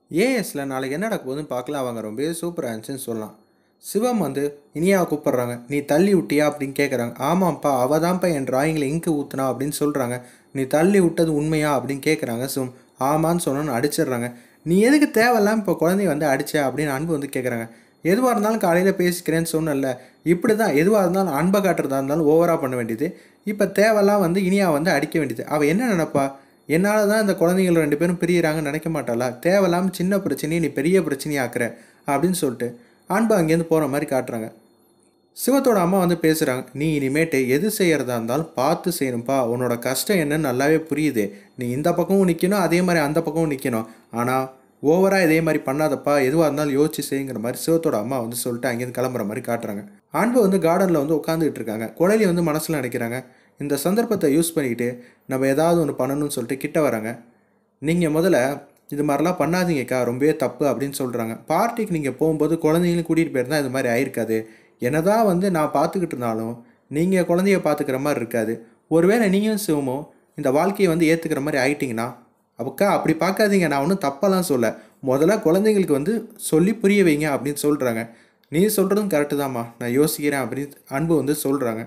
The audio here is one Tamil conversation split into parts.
ஏஎஸில் நாளைக்கு என்ன நடக்க போகுதுன்னு பார்க்கலாம் அவங்க ரொம்பவே சூப்பராக இருந்துச்சுன்னு சொல்லலாம் சிவம் வந்து இனியாவை கூப்பிட்றாங்க நீ தள்ளி விட்டியா அப்படின்னு கேட்குறாங்க ஆமாம்ப்பா அவள் தான்ப்பா என் டிராயிங்கில் இங்கு ஊற்றுனா அப்படின்னு சொல்கிறாங்க நீ தள்ளி விட்டது உண்மையா அப்படின்னு கேட்குறாங்க சிவம் ஆமான்னு சொன்னோன்னு அடிச்சிடுறாங்க நீ எதுக்கு தேவையில்லாம இப்போ குழந்தைய வந்து அடிச்ச அப்படின்னு அன்பு வந்து கேட்குறாங்க எதுவாக இருந்தாலும் காலையில் பேசிக்கிறேன்னு சொன்னல இப்படி தான் எதுவாக இருந்தாலும் அன்பை காட்டுறதா இருந்தாலும் ஓவராக பண்ண வேண்டியது இப்போ தேவையெல்லாம் வந்து இனியா வந்து அடிக்க வேண்டியது அவள் என்ன நினைப்பா என்னால் தான் இந்த குழந்தைகள் ரெண்டு பேரும் பிரியறாங்கன்னு நினைக்க மாட்டாளா தேவையில்லாமல் சின்ன பிரச்சனையை நீ பெரிய பிரச்சனையாக்குற அப்படின்னு சொல்லிட்டு அன்பு அங்கேருந்து போகிற மாதிரி காட்டுறாங்க சிவத்தோட அம்மா வந்து பேசுகிறாங்க நீ இனிமேட்டு எது செய்கிறதா இருந்தாலும் பார்த்து செய்யணும்ப்பா உன்னோட கஷ்டம் என்னன்னு நல்லாவே புரியுது நீ இந்த பக்கமும் நிற்கணும் அதே மாதிரி அந்த பக்கமும் நிற்கணும் ஆனால் ஓவராக இதே மாதிரி பண்ணாதப்பா எதுவாக இருந்தாலும் யோசிச்சு செய்யுங்கிற மாதிரி சிவத்தோட அம்மா வந்து சொல்லிட்டு அங்கேருந்து கிளம்புற மாதிரி காட்டுறாங்க அன்பு வந்து கார்டனில் வந்து உட்காந்துக்கிட்டு இருக்காங்க குழலி வந்து மனசில் நினைக்கிறாங்க இந்த சந்தர்ப்பத்தை யூஸ் பண்ணிக்கிட்டு நம்ம ஏதாவது ஒன்று பண்ணணும்னு சொல்லிட்டு கிட்ட வராங்க நீங்கள் முதல்ல இது மாதிரிலாம் பண்ணாதீங்கக்கா ரொம்பவே தப்பு அப்படின்னு சொல்கிறாங்க பார்ட்டிக்கு நீங்கள் போகும்போது குழந்தைங்களும் கூட்டிகிட்டு போயிருந்தா இது மாதிரி ஆயிருக்காது என்னதான் வந்து நான் பார்த்துக்கிட்டு இருந்தாலும் நீங்கள் குழந்தைய பார்த்துக்கிற மாதிரி இருக்காது ஒருவேளை நீங்களும் சிவமும் இந்த வாழ்க்கையை வந்து ஏற்றுக்கிற மாதிரி ஆயிட்டீங்கன்னா அக்கா அப்படி பார்க்காதீங்க நான் ஒன்றும் தப்பெல்லாம் சொல்ல முதல்ல குழந்தைங்களுக்கு வந்து சொல்லி புரிய வைங்க அப்படின்னு சொல்கிறாங்க நீ சொல்கிறதும் கரெக்டு தாம்மா நான் யோசிக்கிறேன் அப்படின்னு அன்பு வந்து சொல்கிறாங்க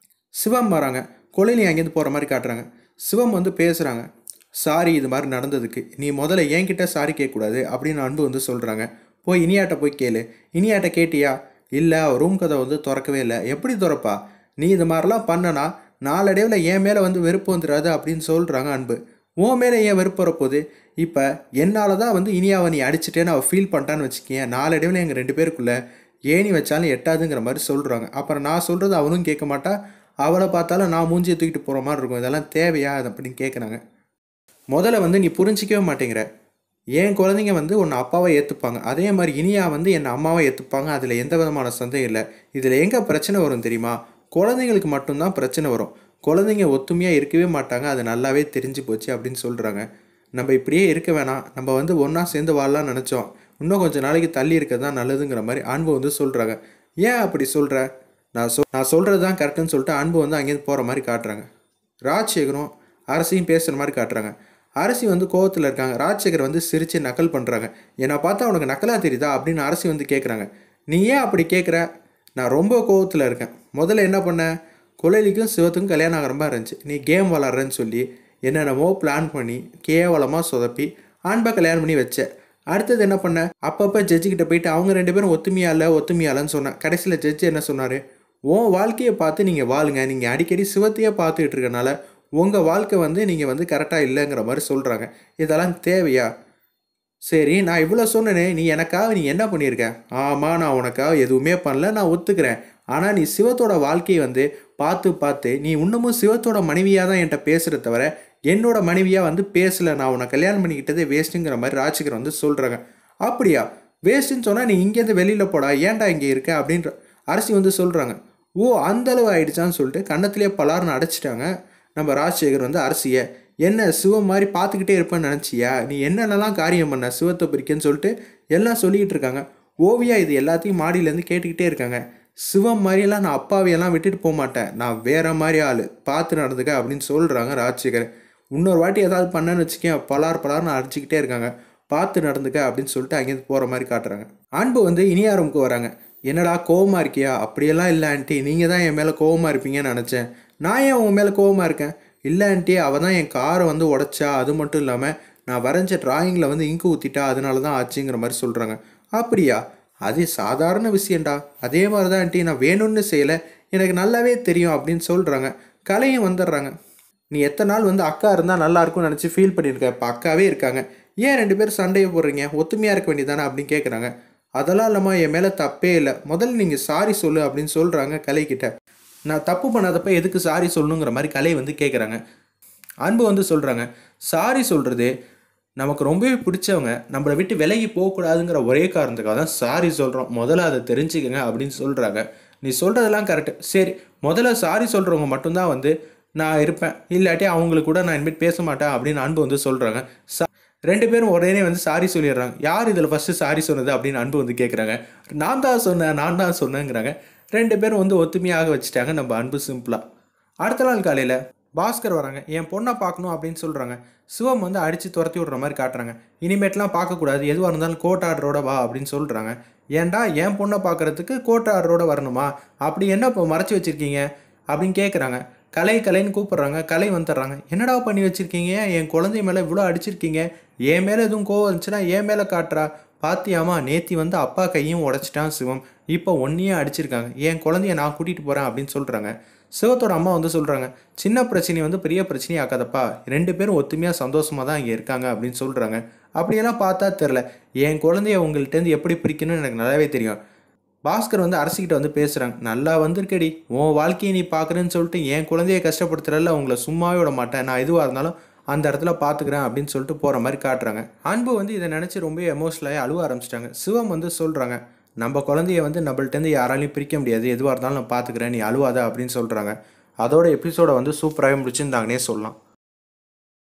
சிவம் வராங்க கொலையில அங்கேருந்து போகிற மாதிரி காட்டுறாங்க சிவம் வந்து பேசுகிறாங்க சாரி இது மாதிரி நடந்ததுக்கு நீ முதல்ல என்கிட்ட சாரி கேட்கக்கூடாது அப்படின்னு அன்பு வந்து சொல்கிறாங்க போய் இனியாட்ட போய் கேளு இனியாட்ட கேட்டியா இல்லை ரூம் கதை வந்து திறக்கவே இல்லை எப்படி திறப்பா நீ இது மாதிரிலாம் பண்ணனா நாளடைவில் என் மேலே வந்து வெறுப்பு வந்துடாது அப்படின்னு சொல்கிறாங்க அன்பு உன் மேலே ஏன் வெறுப்பு வரப்போகுது இப்போ என்னால் தான் வந்து இனியாவை நீ அடிச்சிட்டேன்னு அவள் ஃபீல் பண்ணிட்டான்னு வச்சுக்கேன் நாளடைவில் எங்கள் ரெண்டு பேருக்குள்ளே ஏணி வச்சாலும் எட்டாதுங்கிற மாதிரி சொல்கிறாங்க அப்புறம் நான் சொல்கிறது அவனும் கேட்க மாட்டா அவளை பார்த்தாலும் நான் மூஞ்சியை தூக்கிட்டு போகிற மாதிரி இருக்கும் இதெல்லாம் தேவையா அது அப்படின்னு கேட்குறாங்க முதல்ல வந்து நீ புரிஞ்சிக்கவே மாட்டேங்கிற என் குழந்தைங்க வந்து உன்னை அப்பாவை ஏற்றுப்பாங்க அதே மாதிரி இனியா வந்து என்னை அம்மாவை ஏற்றுப்பாங்க அதில் எந்த விதமான சந்தேகம் இல்லை இதில் எங்கே பிரச்சனை வரும் தெரியுமா குழந்தைங்களுக்கு மட்டும்தான் பிரச்சனை வரும் குழந்தைங்க ஒத்துமையாக இருக்கவே மாட்டாங்க அது நல்லாவே தெரிஞ்சு போச்சு அப்படின்னு சொல்கிறாங்க நம்ம இப்படியே இருக்க வேணாம் நம்ம வந்து ஒன்றா சேர்ந்து வாழலாம்னு நினச்சோம் இன்னும் கொஞ்சம் நாளைக்கு தள்ளி இருக்கிறது தான் நல்லதுங்கிற மாதிரி அன்பு வந்து சொல்கிறாங்க ஏன் அப்படி சொல்கிற நான் சொல் நான் சொல்கிறது தான் கரெக்டுன்னு சொல்லிட்டு அன்பு வந்து அங்கேருந்து போகிற மாதிரி காட்டுறாங்க ராஜசேகரும் அரசியும் பேசுகிற மாதிரி காட்டுறாங்க அரசி வந்து கோவத்தில் இருக்காங்க ராஜசேகர் வந்து சிரித்து நக்கல் பண்ணுறாங்க என்னை பார்த்தா உனக்கு நக்கலாக தெரியுதா அப்படின்னு அரசி வந்து கேட்குறாங்க நீ ஏன் அப்படி கேட்குற நான் ரொம்ப கோவத்தில் இருக்கேன் முதல்ல என்ன பண்ண குழலிக்கும் சிவத்துக்கும் கல்யாணம் ஆகிற மாதிரி இருந்துச்சு நீ கேம் விளாட்றேன்னு சொல்லி என்னென்னமோ பிளான் பண்ணி கேவலமாக சொதப்பி அன்பை கல்யாணம் பண்ணி வச்ச அடுத்தது என்ன பண்ண அப்பப்போ ஜட்ஜிக்கிட்ட போயிட்டு அவங்க ரெண்டு பேரும் ஒத்துமையா இல்லை ஒத்துமையா இல்லைன்னு சொன்னேன் கடைசியில் ஜட்ஜி என்ன சொன்னார் உன் வாழ்க்கையை பார்த்து நீங்கள் வாழுங்க நீங்கள் அடிக்கடி சிவத்தையே பார்த்துக்கிட்டு இருக்கனால உங்கள் வாழ்க்கை வந்து நீங்கள் வந்து கரெக்டாக இல்லைங்கிற மாதிரி சொல்கிறாங்க இதெல்லாம் தேவையா சரி நான் இவ்வளோ சொன்னேனே நீ எனக்காக நீ என்ன பண்ணியிருக்க ஆமாம் நான் உனக்காக எதுவுமே பண்ணல நான் ஒத்துக்கிறேன் ஆனால் நீ சிவத்தோட வாழ்க்கையை வந்து பார்த்து பார்த்து நீ இன்னமும் சிவத்தோட மனைவியாக தான் என்கிட்ட பேசுகிற தவிர என்னோட மனைவியாக வந்து பேசலை நான் உன்னை கல்யாணம் பண்ணிக்கிட்டதே வேஸ்ட்டுங்கிற மாதிரி ராஜிகர் வந்து சொல்கிறாங்க அப்படியா வேஸ்ட்டுன்னு சொன்னால் நீ இங்கேருந்து வெளியில் போடா ஏன்டா இங்கே இருக்க அப்படின்ற அரசி வந்து சொல்கிறாங்க ஓ அந்த அளவு ஆயிடுச்சான்னு சொல்லிட்டு கன்னத்திலே பலார்னு அடைச்சிட்டாங்க நம்ம ராஜசேகர் வந்து அரசியை என்ன சிவம் மாதிரி பார்த்துக்கிட்டே இருப்பேன்னு நினச்சியா நீ என்னென்னலாம் காரியம் பண்ண சிவத்தை பிரிக்கன்னு சொல்லிட்டு எல்லாம் சொல்லிக்கிட்டு இருக்காங்க ஓவியா இது எல்லாத்தையும் மாடியிலேருந்து கேட்டுக்கிட்டே இருக்காங்க சிவம் மாதிரியெல்லாம் நான் அப்பாவையெல்லாம் விட்டுட்டு போக மாட்டேன் நான் வேற மாதிரி ஆள் பார்த்து நடந்துக்க அப்படின்னு சொல்கிறாங்க ராஜசேகர் இன்னொரு வாட்டி ஏதாவது பண்ணேன்னு வச்சுக்கேன் பலார் பலார்னு அடிச்சுக்கிட்டே இருக்காங்க பார்த்து நடந்துக்க அப்படின்னு சொல்லிட்டு அங்கேருந்து போகிற மாதிரி காட்டுறாங்க அன்பு வந்து இனியா ரூமுக்கு வராங்க என்னடா கோவமாக இருக்கியா அப்படியெல்லாம் இல்லை ஆண்டி நீங்கள் தான் என் மேலே கோவமாக இருப்பீங்கன்னு நினச்சேன் நான் ஏன் உன் மேலே கோவமாக இருக்கேன் இல்லை ஆண்டி அவள் தான் என் காரை வந்து உடச்சா அது மட்டும் இல்லாமல் நான் வரைஞ்ச டிராயிங்கில் வந்து இங்கு ஊற்றிட்டா அதனால தான் ஆச்சுங்கிற மாதிரி சொல்கிறாங்க அப்படியா அது சாதாரண விஷயம்டா அதே மாதிரி தான் ஆண்டி நான் வேணும்னு செய்யலை எனக்கு நல்லாவே தெரியும் அப்படின்னு சொல்கிறாங்க கலையும் வந்துடுறாங்க நீ எத்தனை நாள் வந்து அக்கா இருந்தால் நல்லா இருக்கும்னு நினச்சி ஃபீல் பண்ணியிருக்க இப்போ அக்காவே இருக்காங்க ஏன் ரெண்டு பேரும் சண்டையை போடுறீங்க ஒத்துமையாக இருக்க வேண்டியதானே அப்படின்னு கேட்குறாங்க அதெல்லாம் இல்லாமல் என் மேலே தப்பே இல்லை முதல்ல நீங்கள் சாரி சொல்லு அப்படின்னு சொல்கிறாங்க கலைக்கிட்ட நான் தப்பு பண்ணாதப்ப எதுக்கு சாரி சொல்லணுங்கிற மாதிரி கலை வந்து கேட்குறாங்க அன்பு வந்து சொல்கிறாங்க சாரி சொல்கிறது நமக்கு ரொம்பவே பிடிச்சவங்க நம்மளை விட்டு விலகி போகக்கூடாதுங்கிற ஒரே காரணத்துக்காக தான் சாரி சொல்கிறோம் முதல்ல அதை தெரிஞ்சுக்கங்க அப்படின்னு சொல்கிறாங்க நீ சொல்கிறதெல்லாம் கரெக்டு சரி முதல்ல சாரி சொல்கிறவங்க மட்டும்தான் வந்து நான் இருப்பேன் இல்லாட்டி அவங்களுக்கு கூட நான் இனிமேல் பேச மாட்டேன் அப்படின்னு அன்பு வந்து சொல்கிறாங்க சா ரெண்டு பேரும் உடனே வந்து சாரி சொல்லிடுறாங்க யார் இதில் ஃபஸ்ட்டு சாரி சொன்னது அப்படின்னு அன்பு வந்து கேட்குறாங்க நான் தான் சொன்னேன் நான் தான் சொன்னேங்கிறாங்க ரெண்டு பேரும் வந்து ஒத்துமையாக வச்சுட்டாங்க நம்ம அன்பு சிம்பிளாக அடுத்த நாள் காலையில் பாஸ்கர் வராங்க என் பொண்ணை பார்க்கணும் அப்படின்னு சொல்கிறாங்க சிவம் வந்து அடித்து துரத்தி விடுற மாதிரி காட்டுறாங்க இனிமேட்லாம் பார்க்கக்கூடாது எதுவாக இருந்தாலும் கோர்ட் ஆர்டரோட வா அப்படின்னு சொல்கிறாங்க ஏன்டா என் பொண்ணை பார்க்குறதுக்கு கோர்ட் ஆர்டரோட வரணுமா அப்படி என்ன இப்போ மறைச்சி வச்சுருக்கீங்க அப்படின்னு கேட்குறாங்க கலை கலைன்னு கூப்பிட்றாங்க கலை வந்துடுறாங்க என்னடா பண்ணி வச்சுருக்கீங்க என் குழந்தை மேலே இவ்வளோ அடிச்சிருக்கீங்க என் மேலே எதுவும் கோவம் இருந்துச்சுன்னா என் மேலே காட்டுறா பாத்தியாமா நேத்தி வந்து அப்பா கையும் உடச்சிட்டான் சிவம் இப்போ ஒன்றையும் அடிச்சிருக்காங்க என் குழந்தைய நான் கூட்டிகிட்டு போகிறேன் அப்படின்னு சொல்கிறாங்க சிவத்தோட அம்மா வந்து சொல்கிறாங்க சின்ன பிரச்சனையை வந்து பெரிய பிரச்சனையை ஆக்காதப்பா ரெண்டு பேரும் ஒத்துமையாக சந்தோஷமாக தான் இங்கே இருக்காங்க அப்படின்னு சொல்கிறாங்க அப்படியெல்லாம் பார்த்தா தெரில என் குழந்தைய உங்கள்கிட்டருந்து எப்படி பிரிக்கணும்னு எனக்கு நல்லாவே தெரியும் பாஸ்கர் வந்து அரசிக்கிட்ட வந்து பேசுகிறாங்க நல்லா வந்திருக்கடி உன் வாழ்க்கையை நீ பார்க்குறேன்னு சொல்லிட்டு என் குழந்தைய கஷ்டப்படுத்துறல உங்களை சும்மாவே விட மாட்டேன் நான் எதுவாக இருந்தாலும் அந்த இடத்துல பார்த்துக்கிறேன் அப்படின்னு சொல்லிட்டு போகிற மாதிரி காட்டுறாங்க அன்பு வந்து இதை நினச்சி ரொம்ப எமோஷனலாகி அழுவ ஆரம்பிச்சிட்டாங்க சிவம் வந்து சொல்கிறாங்க நம்ம குழந்தைய வந்து நம்மள்ட்டேருந்து யாராலையும் பிரிக்க முடியாது எதுவாக இருந்தாலும் நான் பார்த்துக்கிறேன் நீ அழுவாத அப்படின்னு சொல்கிறாங்க அதோட எபிசோடை வந்து சூப்பராகவே முடிச்சிருந்தாங்கன்னே சொல்லலாம்